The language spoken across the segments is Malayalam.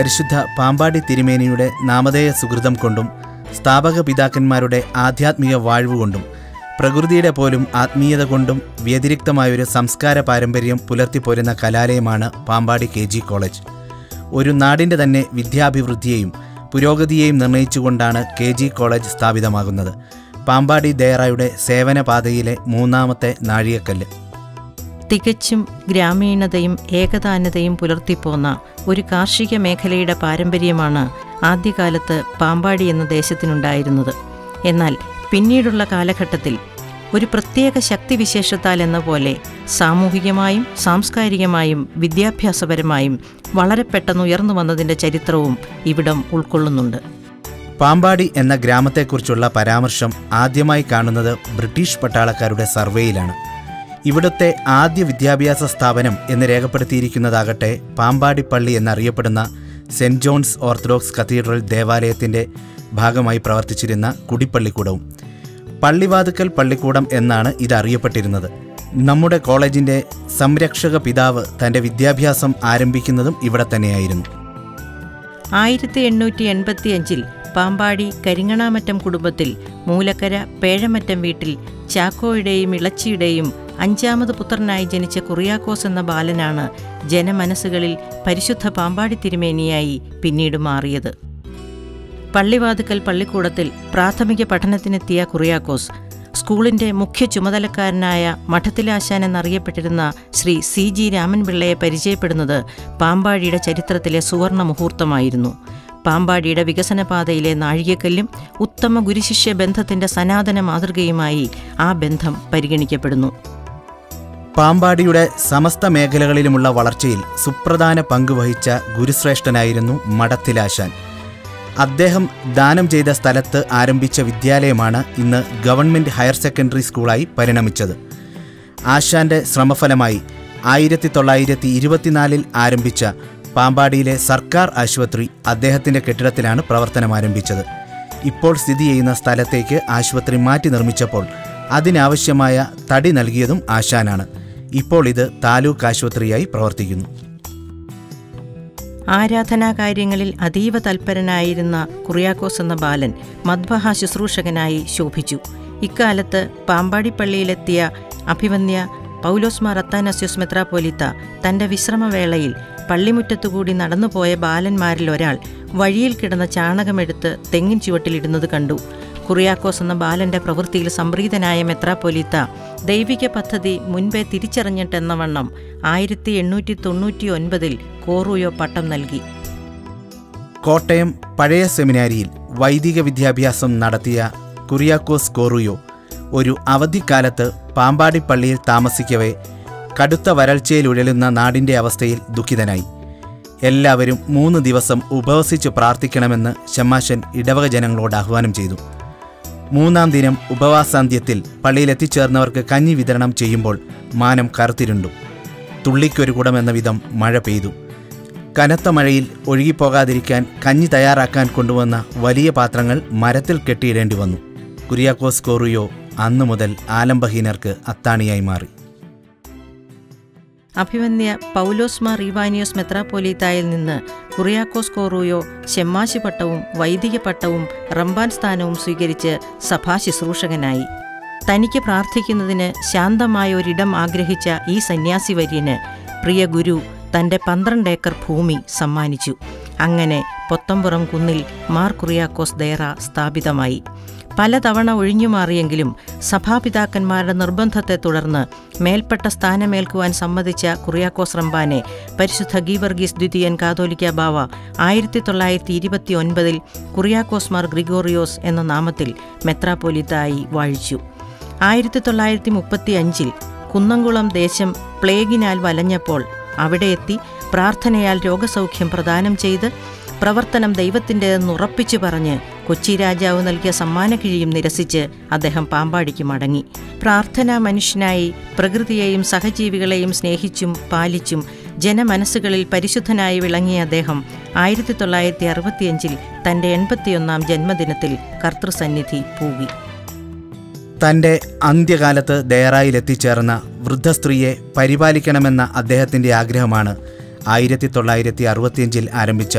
പരിശുദ്ധ പാമ്പാടി തിരുമേനിയുടെ നാമധേയ സുഹൃതം കൊണ്ടും സ്ഥാപക പിതാക്കന്മാരുടെ ആധ്യാത്മിക വാഴ്വുകൊണ്ടും പ്രകൃതിയുടെ പോലും ആത്മീയത കൊണ്ടും വ്യതിരിക്തമായൊരു സംസ്കാര പാരമ്പര്യം പുലർത്തിപ്പോരുന്ന കലാലയമാണ് പാമ്പാടി കെ ജി കോളേജ് ഒരു നാടിൻ്റെ തന്നെ വിദ്യാഭിവൃദ്ധിയെയും പുരോഗതിയെയും നിർണയിച്ചുകൊണ്ടാണ് കെ ജി കോളേജ് സ്ഥാപിതമാകുന്നത് പാമ്പാടി ദേറായുടെ സേവനപാതയിലെ മൂന്നാമത്തെ നാഴികക്കല്ല് തികച്ചും ഗ്രാമീണതയും ഏകതാനതയും പുലർത്തിപ്പോന്ന ഒരു കാർഷിക മേഖലയുടെ പാരമ്പര്യമാണ് ആദ്യകാലത്ത് പാമ്പാടി എന്ന ദേശത്തിനുണ്ടായിരുന്നത് എന്നാൽ പിന്നീടുള്ള കാലഘട്ടത്തിൽ ഒരു പ്രത്യേക ശക്തിവിശേഷത്താൽ എന്ന പോലെ സാമൂഹികമായും സാംസ്കാരികമായും വിദ്യാഭ്യാസപരമായും വളരെ പെട്ടെന്ന് ഉയർന്നു വന്നതിൻ്റെ ചരിത്രവും ഇവിടം ഉൾക്കൊള്ളുന്നുണ്ട് പാമ്പാടി എന്ന ഗ്രാമത്തെക്കുറിച്ചുള്ള പരാമർശം ആദ്യമായി കാണുന്നത് ബ്രിട്ടീഷ് പട്ടാളക്കാരുടെ സർവേയിലാണ് ഇവിടുത്തെ ആദ്യ വിദ്യാഭ്യാസ സ്ഥാപനം എന്ന് രേഖപ്പെടുത്തിയിരിക്കുന്നതാകട്ടെ പാമ്പാടി പള്ളി എന്നറിയപ്പെടുന്ന സെൻറ് ജോൺസ് ഓർത്തഡോക്സ് കത്തീഡ്രൽ ദേവാലയത്തിൻ്റെ ഭാഗമായി പ്രവർത്തിച്ചിരുന്ന കുടിപ്പള്ളിക്കൂടവും പള്ളിവാതുക്കൽ പള്ളിക്കൂടം എന്നാണ് ഇത് അറിയപ്പെട്ടിരുന്നത് നമ്മുടെ കോളേജിൻ്റെ സംരക്ഷക പിതാവ് തൻ്റെ വിദ്യാഭ്യാസം ആരംഭിക്കുന്നതും ഇവിടെ തന്നെയായിരുന്നു ആയിരത്തി എണ്ണൂറ്റി എൺപത്തി അഞ്ചിൽ പാമ്പാടി കരിങ്ങണാമറ്റം കുടുംബത്തിൽ മൂലക്കര പേഴമറ്റം വീട്ടിൽ ചാക്കോയുടെയും ഇളച്ചിയുടെയും അഞ്ചാമത് പുത്രനായി ജനിച്ച കുറിയാക്കോസ് എന്ന ബാലനാണ് ജനമനസ്സുകളിൽ പരിശുദ്ധ പാമ്പാടി തിരുമേനിയായി പിന്നീട് മാറിയത് പള്ളിവാതുക്കൽ പള്ളിക്കൂടത്തിൽ പ്രാഥമിക പഠനത്തിനെത്തിയ കുറിയാക്കോസ് സ്കൂളിന്റെ മുഖ്യ ചുമതലക്കാരനായ മഠത്തിലാശാൻ എന്നറിയപ്പെട്ടിരുന്ന ശ്രീ സി ജി രാമൻപിള്ളയെ പരിചയപ്പെടുന്നത് പാമ്പാടിയുടെ ചരിത്രത്തിലെ സുവർണ മുഹൂർത്തമായിരുന്നു പാമ്പാടിയുടെ വികസനപാതയിലെ നാഴികക്കല്ലും ഉത്തമ ഗുരുശിഷ്യ ബന്ധത്തിന്റെ സനാതന മാതൃകയുമായി ആ ബന്ധം പരിഗണിക്കപ്പെടുന്നു പാമ്പാടിയുടെ സമസ്ത മേഖലകളിലുമുള്ള വളർച്ചയിൽ സുപ്രധാന പങ്ക് വഹിച്ച ഗുരുശ്രേഷ്ഠനായിരുന്നു മഠത്തിലാശാൻ അദ്ദേഹം ദാനം ചെയ്ത സ്ഥലത്ത് ആരംഭിച്ച വിദ്യാലയമാണ് ഇന്ന് ഗവൺമെൻറ് ഹയർ സെക്കൻഡറി സ്കൂളായി പരിണമിച്ചത് ആശാന്റെ ശ്രമഫലമായി ആയിരത്തി തൊള്ളായിരത്തി ഇരുപത്തിനാലിൽ ആരംഭിച്ച പാമ്പാടിയിലെ സർക്കാർ ആശുപത്രി അദ്ദേഹത്തിൻ്റെ കെട്ടിടത്തിലാണ് പ്രവർത്തനം ആരംഭിച്ചത് ഇപ്പോൾ സ്ഥിതി ചെയ്യുന്ന സ്ഥലത്തേക്ക് ആശുപത്രി മാറ്റി നിർമ്മിച്ചപ്പോൾ അതിനാവശ്യമായ തടി നൽകിയതും ആശാനാണ് ഇപ്പോൾ ഇത് താലൂക്ക് ആശുപത്രിയായി പ്രവർത്തിക്കുന്നു ആരാധനാകാര്യങ്ങളിൽ അതീവ തൽപരനായിരുന്ന കുറിയാക്കോസ് എന്ന ബാലൻ മദ്ബഹ ശുശ്രൂഷകനായി ശോഭിച്ചു ഇക്കാലത്ത് പാമ്പാടിപ്പള്ളിയിലെത്തിയ അഭിവന്യ പൗലോസ്മാർ അത്താനസ്യോസ് മെത്രാപ്പോലിത്ത തന്റെ വിശ്രമവേളയിൽ പള്ളിമുറ്റത്തുകൂടി നടന്നുപോയ ബാലന്മാരിൽ ഒരാൾ വഴിയിൽ കിടന്ന ചാണകമെടുത്ത് തെങ്ങിൻ ചുവട്ടിലിടുന്നത് കണ്ടു കുറിയാക്കോസ് എന്ന ബാലന്റെ പ്രവൃത്തിയിൽ സംപ്രീതനായ മെത്രാപ്പൊലീത്ത ദൈവിക പദ്ധതി മുൻപേ തിരിച്ചറിഞ്ഞിട്ടെന്ന വണ്ണം ആയിരത്തി എണ്ണൂറ്റി തൊണ്ണൂറ്റി ഒൻപതിൽ കോറൂയോ പട്ടം നൽകി കോട്ടയം പഴയ സെമിനാരിയിൽ വൈദിക വിദ്യാഭ്യാസം നടത്തിയ കുറിയാക്കോസ് കോറുയോ ഒരു അവധിക്കാലത്ത് പാമ്പാടി പള്ളിയിൽ താമസിക്കവേ കടുത്ത വരൾച്ചയിൽ ഉഴലുന്ന നാടിൻ്റെ അവസ്ഥയിൽ ദുഃഖിതനായി എല്ലാവരും മൂന്ന് ദിവസം ഉപവസിച്ച് പ്രാർത്ഥിക്കണമെന്ന് ശമാശൻ ഇടവക ജനങ്ങളോട് ആഹ്വാനം ചെയ്തു മൂന്നാം ദിനം ഉപവാസാന്ത്യത്തിൽ പള്ളിയിൽ എത്തിച്ചേർന്നവർക്ക് കഞ്ഞി വിതരണം ചെയ്യുമ്പോൾ മാനം കറുത്തിരുണ്ടു തുള്ളിക്കൊരു കുടം എന്ന വിധം മഴ പെയ്തു കനത്ത മഴയിൽ ഒഴുകിപ്പോകാതിരിക്കാൻ കഞ്ഞി തയ്യാറാക്കാൻ കൊണ്ടുവന്ന വലിയ പാത്രങ്ങൾ മരത്തിൽ കെട്ടിയിടേണ്ടി വന്നു കുര്യാക്കോസ് കോറിയോ അന്നു മുതൽ ആലംബഹീനർക്ക് അത്താണിയായി മാറി അഭിവന്യ പൗലോസ്മാർ ഇവാനിയോസ് മെത്രാപ്പോലീത്തായിൽ നിന്ന് കുറിയാക്കോസ് കോറൂയോ ഷെമ്മാശി പട്ടവും വൈദിക പട്ടവും റംബാൻ സ്ഥാനവും സ്വീകരിച്ച് സഭാ ശുശ്രൂഷകനായി തനിക്ക് പ്രാർത്ഥിക്കുന്നതിന് ശാന്തമായ ഒരിടം ആഗ്രഹിച്ച ഈ സന്യാസി വര്യന് പ്രിയ ഗുരു തൻ്റെ പന്ത്രണ്ട് ഏക്കർ ഭൂമി സമ്മാനിച്ചു അങ്ങനെ പൊത്തമ്പുറം കുന്നിൽ മാർ കുറിയാക്കോസ് ദേറ സ്ഥാപിതമായി പലതവണ ഒഴിഞ്ഞുമാറിയെങ്കിലും സഭാപിതാക്കന്മാരുടെ നിർബന്ധത്തെ തുടർന്ന് മേൽപ്പെട്ട സ്ഥാനമേൽക്കുവാൻ സമ്മതിച്ച കുറിയാക്കോസ് റംബാനെ പരിശുദ്ധ ഗീവർഗീസ് ദ്വിതീയൻ കാതോലിക്ക ബാവ ആയിരത്തി തൊള്ളായിരത്തി ഇരുപത്തി ഒൻപതിൽ കുറിയാക്കോസ് മാർ ഗ്രിഗോറിയോസ് എന്ന നാമത്തിൽ മെത്രാപ്പൊലിത്തായി വാഴിച്ചു ആയിരത്തി തൊള്ളായിരത്തി മുപ്പത്തി അഞ്ചിൽ കുന്നംകുളം ദേശം പ്ലേഗിനാൽ വലഞ്ഞപ്പോൾ അവിടെ എത്തി പ്രാർത്ഥനയാൽ രോഗസൗഖ്യം പ്രദാനം ചെയ്ത് പ്രവർത്തനം ദൈവത്തിൻ്റെതെന്ന് ഉറപ്പിച്ചു പറഞ്ഞ് കൊച്ചി രാജാവ് നൽകിയ സമ്മാനക്കിഴിയും നിരസിച്ച് അദ്ദേഹം പാമ്പാടിക്ക് മടങ്ങി പ്രാർത്ഥനാ മനുഷ്യനായി പ്രകൃതിയെയും സഹജീവികളെയും സ്നേഹിച്ചും പാലിച്ചും ജനമനസ്സുകളിൽ പരിശുദ്ധനായി വിളങ്ങിയ അദ്ദേഹം ആയിരത്തി തൊള്ളായിരത്തി അറുപത്തിയഞ്ചിൽ തൻ്റെ എൺപത്തിയൊന്നാം ജന്മദിനത്തിൽ കർത്തൃസന്നിധി പൂകി തൻ്റെ അന്ത്യകാലത്ത് ദയറായിൽ എത്തിച്ചേർന്ന വൃദ്ധസ്ത്രീയെ പരിപാലിക്കണമെന്ന അദ്ദേഹത്തിൻ്റെ ആഗ്രഹമാണ് ആയിരത്തി തൊള്ളായിരത്തി അറുപത്തിയഞ്ചിൽ ആരംഭിച്ച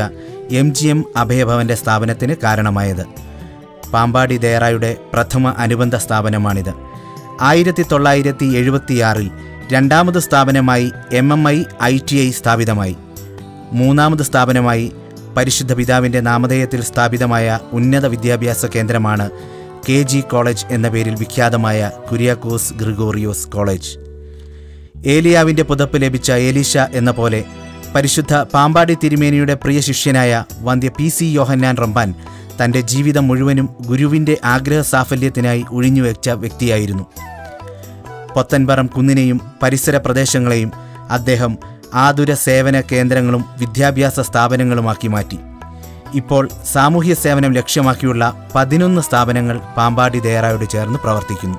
എം ജി എം അഭയഭവന്റെ സ്ഥാപനത്തിന് കാരണമായത് പാമ്പാടി ദേറായുടെ പ്രഥമ അനുബന്ധ സ്ഥാപനമാണിത് ആയിരത്തി തൊള്ളായിരത്തി എഴുപത്തിയാറിൽ രണ്ടാമത് സ്ഥാപനമായി M M I I T I സ്ഥാപിതമായി മൂന്നാമത് സ്ഥാപനമായി പരിശുദ്ധ പിതാവിൻ്റെ നാമധേയത്തിൽ സ്ഥാപിതമായ ഉന്നത വിദ്യാഭ്യാസ കേന്ദ്രമാണ് കെ ജി കോളേജ് എന്ന പേരിൽ വിഖ്യാതമായ കുര്യാക്കോസ് ഗ്രിഗോറിയോസ് കോളേജ് ഏലിയാവിൻ്റെ പുതപ്പ് ലഭിച്ച ഏലീഷ എന്ന പോലെ പരിശുദ്ധ പാമ്പാടി തിരുമേനിയുടെ പ്രിയ ശിഷ്യനായ വന്ധ്യ പി സി യോഹന്നാൻ റമ്പാൻ തൻ്റെ ജീവിതം മുഴുവനും ഗുരുവിൻ്റെ ആഗ്രഹ സാഫല്യത്തിനായി ഒഴിഞ്ഞുവെച്ച വ്യക്തിയായിരുന്നു പൊത്തൻപറം കുന്നിനെയും പരിസര പ്രദേശങ്ങളെയും അദ്ദേഹം ആതുര സേവന കേന്ദ്രങ്ങളും വിദ്യാഭ്യാസ സ്ഥാപനങ്ങളുമാക്കി മാറ്റി ഇപ്പോൾ സാമൂഹ്യ സേവനം ലക്ഷ്യമാക്കിയുള്ള പതിനൊന്ന് സ്ഥാപനങ്ങൾ പാമ്പാടി ദേറായോട് ചേർന്ന് പ്രവർത്തിക്കുന്നു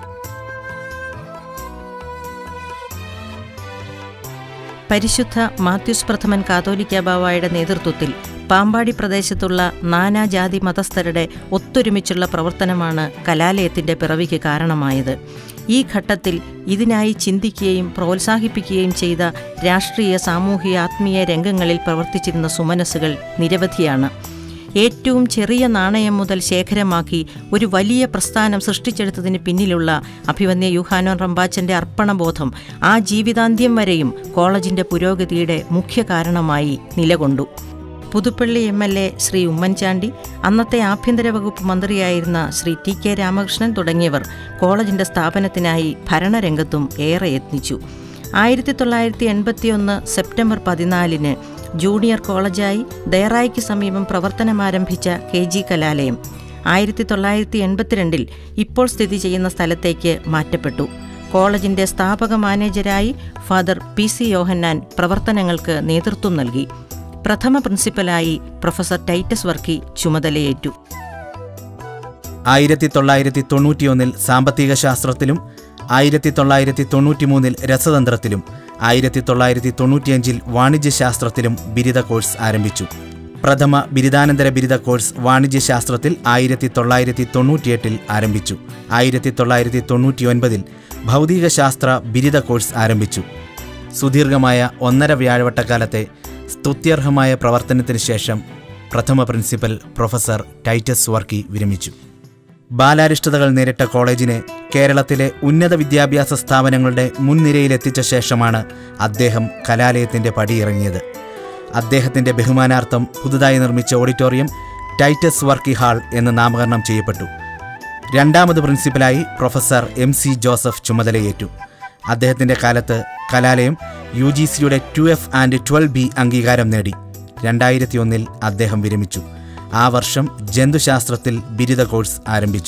പരിശുദ്ധ മാത്യുസ് പ്രഥമൻ കാതോലിക്ക ബാവായുടെ നേതൃത്വത്തിൽ പാമ്പാടി പ്രദേശത്തുള്ള നാനാജാതി മതസ്ഥരുടെ ഒത്തൊരുമിച്ചുള്ള പ്രവർത്തനമാണ് കലാലയത്തിന്റെ പിറവിക്ക് കാരണമായത് ഈ ഘട്ടത്തിൽ ഇതിനായി ചിന്തിക്കുകയും പ്രോത്സാഹിപ്പിക്കുകയും ചെയ്ത രാഷ്ട്രീയ സാമൂഹിക ആത്മീയ രംഗങ്ങളിൽ പ്രവർത്തിച്ചിരുന്ന സുമനസ്സുകൾ നിരവധിയാണ് ഏറ്റവും ചെറിയ നാണയം മുതൽ ശേഖരമാക്കി ഒരു വലിയ പ്രസ്ഥാനം സൃഷ്ടിച്ചെടുത്തതിന് പിന്നിലുള്ള അഭിവന്യ യുഹാനോൻ റമ്പാച്ചൻ്റെ അർപ്പണബോധം ആ ജീവിതാന്ത്യം വരെയും കോളേജിൻ്റെ പുരോഗതിയുടെ മുഖ്യ കാരണമായി നിലകൊണ്ടു Puthuppally M L A Shri Oommen Chandy അന്നത്തെ ആഭ്യന്തര വകുപ്പ് മന്ത്രിയായിരുന്ന ശ്രീ ടി കെ രാമകൃഷ്ണൻ തുടങ്ങിയവർ കോളേജിൻ്റെ സ്ഥാപനത്തിനായി ഭരണരംഗത്തും ഏറെ യത്നിച്ചു ആയിരത്തി തൊള്ളായിരത്തി എൺപത്തിയൊന്ന് സെപ്റ്റംബർ പതിനാലിന് ജൂനിയർ കോളേജായി ദയറായിക്ക് സമീപം പ്രവർത്തനമാരംഭിച്ച കെ ജി കലാലയം ആയിരത്തി തൊള്ളായിരത്തി എൺപത്തിരണ്ടിൽ ഇപ്പോൾ സ്ഥിതി ചെയ്യുന്ന സ്ഥലത്തേക്ക് മാറ്റപ്പെട്ടു കോളേജിന്റെ സ്ഥാപക മാനേജരായി ഫാദർ പി സി യോഹന്നാൻ പ്രവർത്തനങ്ങൾക്ക് നേതൃത്വം നൽകി പ്രഥമ പ്രിൻസിപ്പലായി പ്രൊഫസർ ടൈറ്റസ് വർക്കി ചുമതലയേറ്റു ആയിരത്തി തൊള്ളായിരത്തി തൊണ്ണൂറ്റിയൊന്നിൽ സാമ്പത്തിക ശാസ്ത്രത്തിലും ആയിരത്തി തൊള്ളായിരത്തി തൊണ്ണൂറ്റിമൂന്നിൽ രസതന്ത്രത്തിലും ആയിരത്തി തൊള്ളായിരത്തി തൊണ്ണൂറ്റിയഞ്ചിൽ വാണിജ്യശാസ്ത്രത്തിലും ബിരുദ കോഴ്സ് ആരംഭിച്ചു പ്രഥമ ബിരുദാനന്തര ബിരുദ കോഴ്സ് വാണിജ്യശാസ്ത്രത്തിൽ ആയിരത്തി തൊള്ളായിരത്തി തൊണ്ണൂറ്റിയെട്ടിൽ ആരംഭിച്ചു ആയിരത്തി തൊള്ളായിരത്തി തൊണ്ണൂറ്റിയൊൻപതിൽ ഭൗതികശാസ്ത്ര ബിരുദ കോഴ്സ് ആരംഭിച്ചു സുദീർഘമായ ഒന്നര വ്യാഴവട്ടക്കാലത്തെ സ്തുത്യർഹമായ പ്രവർത്തനത്തിന് ശേഷം പ്രഥമ പ്രിൻസിപ്പൽ പ്രൊഫസർ ടൈറ്റസ് വർക്കി വിരമിച്ചു ബാലാരിഷ്ടതകൾ നേരിട്ട കോളേജിനെ കേരളത്തിലെ ഉന്നത വിദ്യാഭ്യാസ സ്ഥാപനങ്ങളുടെ മുൻനിരയിലെത്തിച്ച ശേഷമാണ് അദ്ദേഹം കലാലയത്തിൻ്റെ പടിയിറങ്ങിയത് അദ്ദേഹത്തിൻ്റെ ബഹുമാനാർത്ഥം പുതുതായി നിർമ്മിച്ച ഓഡിറ്റോറിയം ടൈറ്റസ് വർക്കി ഹാൾ എന്ന് നാമകരണം ചെയ്യപ്പെട്ടു രണ്ടാമത് പ്രിൻസിപ്പലായി പ്രൊഫസർ എം സി ജോസഫ് ചുമതലയേറ്റു അദ്ദേഹത്തിൻ്റെ കാലത്ത് കലാലയം യു ജി സിയുടെ two F and twelve B അംഗീകാരം നേടി രണ്ടായിരത്തി ഒന്നിൽ അദ്ദേഹം വിരമിച്ചു ആ വർഷം ജന്തുശാസ്ത്രത്തിൽ ബിരുദ കോഴ്സ് ആരംഭിച്ചു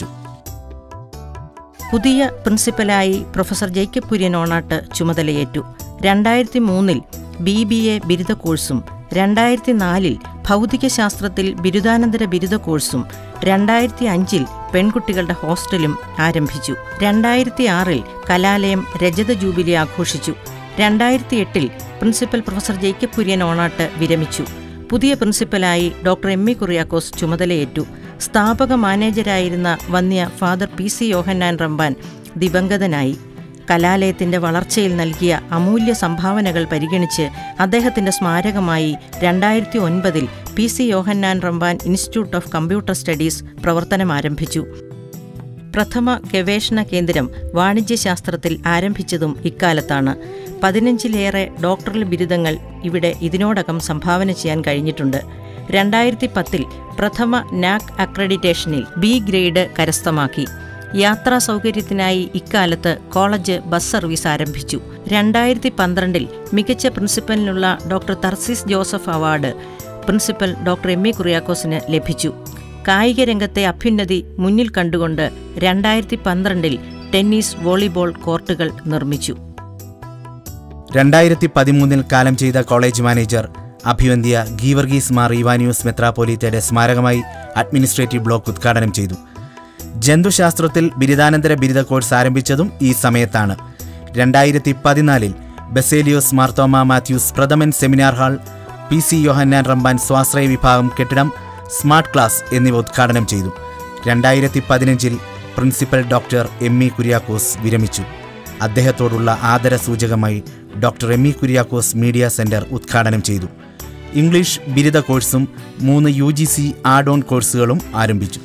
പുതിയ പ്രിൻസിപ്പലായി പ്രൊഫസർ ജേക്കബ് കുര്യൻ ഓണാട്ട് ചുമതലയേറ്റു രണ്ടായിരത്തി മൂന്നിൽ ബി ബി എ ബിരുദ കോഴ്സും രണ്ടായിരത്തി നാലിൽ ഭൗതികശാസ്ത്രത്തിൽ ബിരുദാനന്തര ബിരുദ കോഴ്സും രണ്ടായിരത്തി അഞ്ചിൽ പെൺകുട്ടികളുടെ ഹോസ്റ്റലും ആരംഭിച്ചു രണ്ടായിരത്തി ആറിൽ കലാലയം രജത ജൂബിലി ആഘോഷിച്ചു രണ്ടായിരത്തി എട്ടിൽ പ്രിൻസിപ്പൽ പ്രൊഫസർ ജേക്കബ് കുര്യൻ ഓണാട്ട് വിരമിച്ചു പുതിയ പ്രിൻസിപ്പലായി ഡോക്ടർ എം ഇ കുറിയാക്കോസ് ചുമതലയേറ്റു സ്ഥാപക മാനേജരായിരുന്ന വന്യ father P C Yohannan Ramban ദിവംഗതനായി കലാലയത്തിന്റെ വളർച്ചയിൽ നൽകിയ അമൂല്യ സംഭാവനകൾ പരിഗണിച്ച് അദ്ദേഹത്തിന്റെ സ്മാരകമായി രണ്ടായിരത്തി ഒൻപതിൽ P C Yohannan Ramban institute of computer studies പ്രവർത്തനം ആരംഭിച്ചു പ്രഥമ ഗവേഷണ കേന്ദ്രം വാണിജ്യശാസ്ത്രത്തിൽ ആരംഭിച്ചതും ഇക്കാലത്താണ് പതിനഞ്ചിലേറെ ഡോക്ടറൽ ബിരുദങ്ങൾ ഇവിടെ ഇതിനോടകം സംഭാവന ചെയ്യാൻ കഴിഞ്ഞിട്ടുണ്ട് രണ്ടായിരത്തി പത്തിൽ പ്രഥമ നാക് അക്രഡിറ്റേഷനിൽ ബി ഗ്രേഡ് കരസ്ഥമാക്കി യാത്രാ സൗകര്യത്തിനായി ഇക്കാലത്ത് കോളേജ് ബസ് സർവീസ് ആരംഭിച്ചു രണ്ടായിരത്തി പന്ത്രണ്ടിൽ മികച്ച പ്രിൻസിപ്പലിനുള്ള doctor Tharsis Joseph award principal doctor M E കുറിയാക്കോസിന് ലഭിച്ചു കായിക രംഗത്തെ അഭ്യുന്നതി മുന്നിൽ കണ്ടുകൊണ്ട് രണ്ടായിരത്തി പന്ത്രണ്ടിൽ ടെന്നീസ് വോളിബോൾ കോർട്ടുകൾ നിർമ്മിച്ചു രണ്ടായിരത്തി പതിമൂന്നിൽ കാലം ചെയ്ത കോളേജ് മാനേജർ അഭിവന്ധ്യ ഗീവർഗീസ് മാർ ഇവാനിയോസ് മെത്രാപ്പോലീത്തയുടെ സ്മാരകമായി അഡ്മിനിസ്ട്രേറ്റീവ് ബ്ലോക്ക് ഉദ്ഘാടനം ചെയ്തു ജന്തുശാസ്ത്രത്തിൽ ബിരുദാനന്തര ബിരുദ കോഴ്സ് ആരംഭിച്ചതും ഈ സമയത്താണ് രണ്ടായിരത്തി പതിനാലിൽ Baselios Marthoma Mathews Prathaman seminar hall P C Yohannan Ramban സ്വാശ്രയ വിഭാഗം കെട്ടിടം സ്മാർട്ട് ക്ലാസ് എന്നിവ ഉദ്ഘാടനം ചെയ്തു രണ്ടായിരത്തി പതിനഞ്ചിൽ principal doctor M E Kuriakose വിരമിച്ചു അദ്ദേഹത്തോടുള്ള ആദരസൂചകമായി doctor M E Kuriakose media centre ഉദ്ഘാടനം ചെയ്തു ഇംഗ്ലീഷ് ബിരുദ കോഴ്സും മൂന്ന് U G C add on കോഴ്സുകളും ആരംഭിച്ചു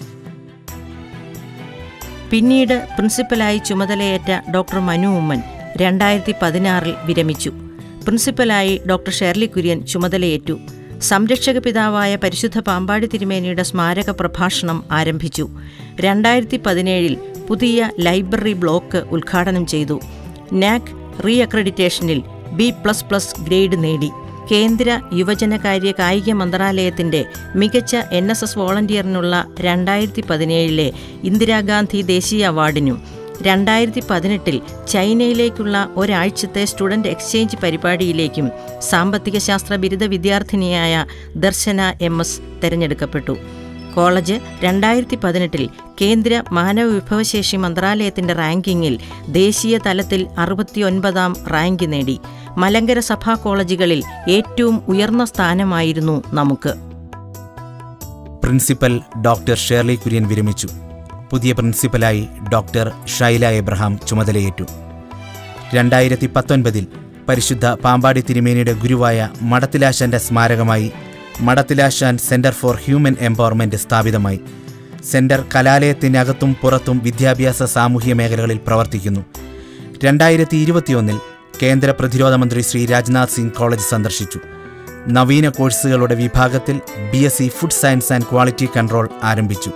പിന്നീട് പ്രിൻസിപ്പലായി ചുമതലയേറ്റ ഡോക്ടർ മനു ഉമ്മൻ രണ്ടായിരത്തി പതിനാറിൽ വിരമിച്ചു പ്രിൻസിപ്പലായി ഡോക്ടർ ഷേർലി കുര്യൻ ചുമതലയേറ്റു സംരക്ഷക പിതാവായ പരിശുദ്ധ പാമ്പാടി തിരുമേനിയുടെ സ്മാരക പ്രഭാഷണം ആരംഭിച്ചു രണ്ടായിരത്തി പതിനേഴിൽ പുതിയ ലൈബ്രറി ബ്ലോക്ക് ഉദ്ഘാടനം ചെയ്തു നാക് റീ അക്രഡിറ്റേഷനിൽ ബി പ്ലസ് പ്ലസ് ഗ്രേഡ് നേടി കേന്ദ്ര യുവജനകാര്യ കായിക മന്ത്രാലയത്തിന്റെ മികച്ച എൻ എസ് എസ് വോളണ്ടിയറിനുള്ള രണ്ടായിരത്തി പതിനേഴിലെ ഇന്ദിരാഗാന്ധി ദേശീയ അവാർഡിനും രണ്ടായിരത്തി പതിനെട്ടിൽ ചൈനയിലേക്കുള്ള ഒരാഴ്ചത്തെ സ്റ്റുഡന്റ് എക്സ്ചേഞ്ച് പരിപാടിയിലേക്കും സാമ്പത്തിക ശാസ്ത്ര ബിരുദ വിദ്യാർത്ഥിനിയായ ദർശന എം എസ് തെരഞ്ഞെടുക്കപ്പെട്ടു കോളേജ് രണ്ടായിരത്തി പതിനെട്ടിൽ കേന്ദ്ര മാനവ വിഭവശേഷി മന്ത്രാലയത്തിന്റെ റാങ്കിങ്ങിൽ ദേശീയ തലത്തിൽ അറുപത്തിയൊൻപതാം റാങ്ക് നേടി മലങ്കര സഭാ കോളേജുകളിൽ ഏറ്റവും ഉയർന്ന സ്ഥാനമായിരുന്നു നമുക്ക് പ്രിൻസിപ്പൽ ഡോക്ടർ ഷേർലി കുര്യൻ വിരമിച്ചു പുതിയ പ്രിൻസിപ്പലായി ഡോക്ടർ ഷൈല എബ്രഹാം ചുമതലയേറ്റു രണ്ടായിരത്തി പത്തൊൻപതിൽ പരിശുദ്ധ പാമ്പാടി തിരുമേനിയുടെ ഗുരുവായ മടത്തിലാശാന്റെ സ്മാരകമായി Madathil Asan centre for human empowerment സ്ഥാപിതമായി സെന്റർ കലാലയത്തിനകത്തും പുറത്തും വിദ്യാഭ്യാസ സാമൂഹ്യ മേഖലകളിൽ പ്രവർത്തിക്കുന്നു രണ്ടായിരത്തി ഇരുപത്തിയൊന്നിൽ കേന്ദ്ര പ്രതിരോധ മന്ത്രി ശ്രീ രാജ്നാഥ് സിംഗ് കോളേജ് സന്ദർശിച്ചു നവീന കോഴ്സുകളുടെ വിഭാഗത്തിൽ B S C food science and quality control ആരംഭിച്ചു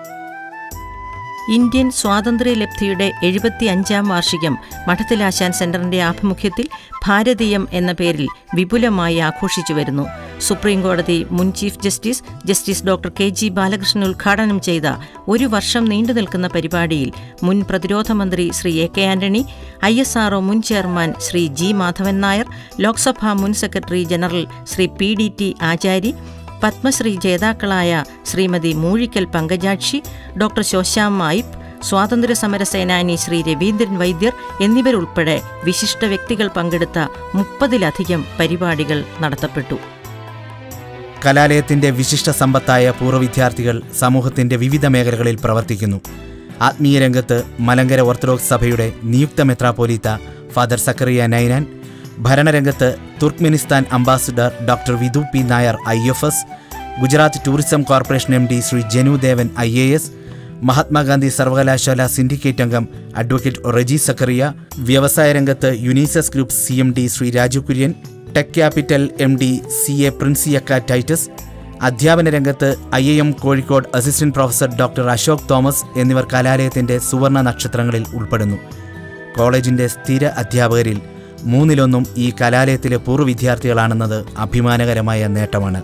ഇന്ത്യൻ സ്വാതന്ത്ര്യലബ്ധിയുടെ എഴുപത്തിയഞ്ചാം വാർഷികം മഠത്തിലാശാൻ സെന്ററിന്റെ ആഭിമുഖ്യത്തിൽ ഭാരതീയം എന്ന പേരിൽ വിപുലമായി ആഘോഷിച്ചു വരുന്നു സുപ്രീം കോടതി മുൻ chief justice justice doctor K G Balakrishnan ഉദ്ഘാടനം ചെയ്ത ഒരു വർഷം നീണ്ടു നിൽക്കുന്ന പരിപാടിയിൽ മുൻ പ്രതിരോധ മന്ത്രി Shri A K Antony I S R O മുൻ ചെയർമാൻ ശ്രീ ജി മാധവൻ നായർ ലോക്സഭാ മുൻ secretary general Shri P D T Achari Padma Shri ജേതാക്കളായ ശ്രീമതി മൂഴിക്കൽ പങ്കജാക്ഷി ഡോക്ടർ ശോശാം മായിപ്പ് സ്വാതന്ത്ര്യ സമര സേനാനി ശ്രീ രവീന്ദ്രൻ വൈദ്യർ എന്നിവരുൾപ്പെടെ വിശിഷ്ട വ്യക്തികൾ പങ്കെടുത്ത മുപ്പതിലധികം പരിപാടികൾ നടത്തപ്പെട്ടു കലാലയത്തിന്റെ വിശിഷ്ട സമ്പത്തായ പൂർവ്വ വിദ്യാർത്ഥികൾ സമൂഹത്തിന്റെ വിവിധ മേഖലകളിൽ പ്രവർത്തിക്കുന്നു ആത്മീയ രംഗത്ത് മലങ്കര ഓർത്തഡോക്സ് സഭയുടെ നിയുക്ത മെത്രാപ്പോലീത്ത ഫാദർ സക്കറിയ നൈനാൻ ഭരണരംഗത്ത് Turkmenistan ambassador doctor Vidhu P Nair I F S Gujarat tourism corporation M D Shri Janu Devan I A S Mahatma Gandhi സർവകലാശാല സിൻഡിക്കേറ്റ് അംഗം അഡ്വക്കേറ്റ് റെജി സക്കറിയ വ്യവസായ രംഗത്ത് യുനീസസ് group C M D Shri Raju Kurian tech capital M D C A പ്രിൻസിയക്ക ടൈറ്റസ് അധ്യാപന രംഗത്ത് I I M Kozhikode assistant professor doctor Ashok Thomas എന്നിവർ കലാലയത്തിന്റെ സുവർണ നക്ഷത്രങ്ങളിൽ ഉൾപ്പെടുന്നു കോളേജിന്റെ സ്ഥിര അധ്യാപകരിൽ മൂന്നിലൊന്നും ഈ കലാലയത്തിലെ പൂർവ്വ വിദ്യാർത്ഥികളാണെന്നത് അഭിമാനകരമായ നേട്ടമാണ്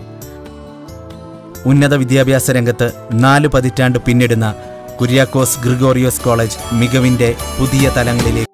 ഉന്നത വിദ്യാഭ്യാസ രംഗത്ത് നാല് പതിറ്റാണ്ട് പിന്നിടുന്ന കുര്യാക്കോസ് ഗ്രിഗോറിയോസ് കോളേജ് മികവിന്റെ പുതിയ തലങ്ങളിലേക്ക്